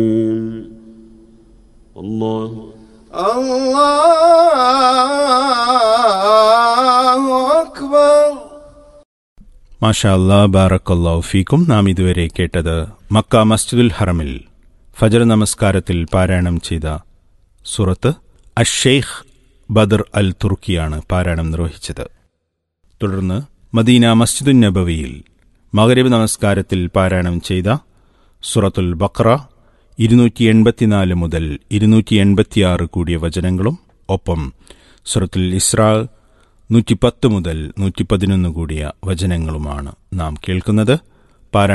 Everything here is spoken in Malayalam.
الله الله أكبر മാഷാ അല്ലാ ബാറക്കല്ലാഹു ഫീക്കും നാം ഇതുവരെ കേട്ടത് മക്ക മസ്ജിദുൽ ഹറമിൽ ഫജർ നമസ്കാരത്തിൽ പാരായണം ചെയ്ത സുറത്ത് അഷെയ്ഖ് ബദർ അൽ തുർക്കിയാണ് പാരായണം നിർവഹിച്ചത് തുടർന്ന് മദീന മസ്ജിദുൻ നബവിയിൽ മഗരിബ് നമസ്കാരത്തിൽ പാരായണം ചെയ്ത സുറത്തുൽ ബക്ര ഇരുന്നൂറ്റി എൺപത്തിനാല് മുതൽ ഇരുന്നൂറ്റി എൺപത്തിയാറ് കൂടിയ വചനങ്ങളും ഒപ്പം സുറത്തുൽ ഇസ്രാ നൂറ്റി പത്ത് മുതൽ നൂറ്റി പതിനൊന്ന് കൂടിയ വചനങ്ങളുമാണ് നാം കേൾക്കുന്നത്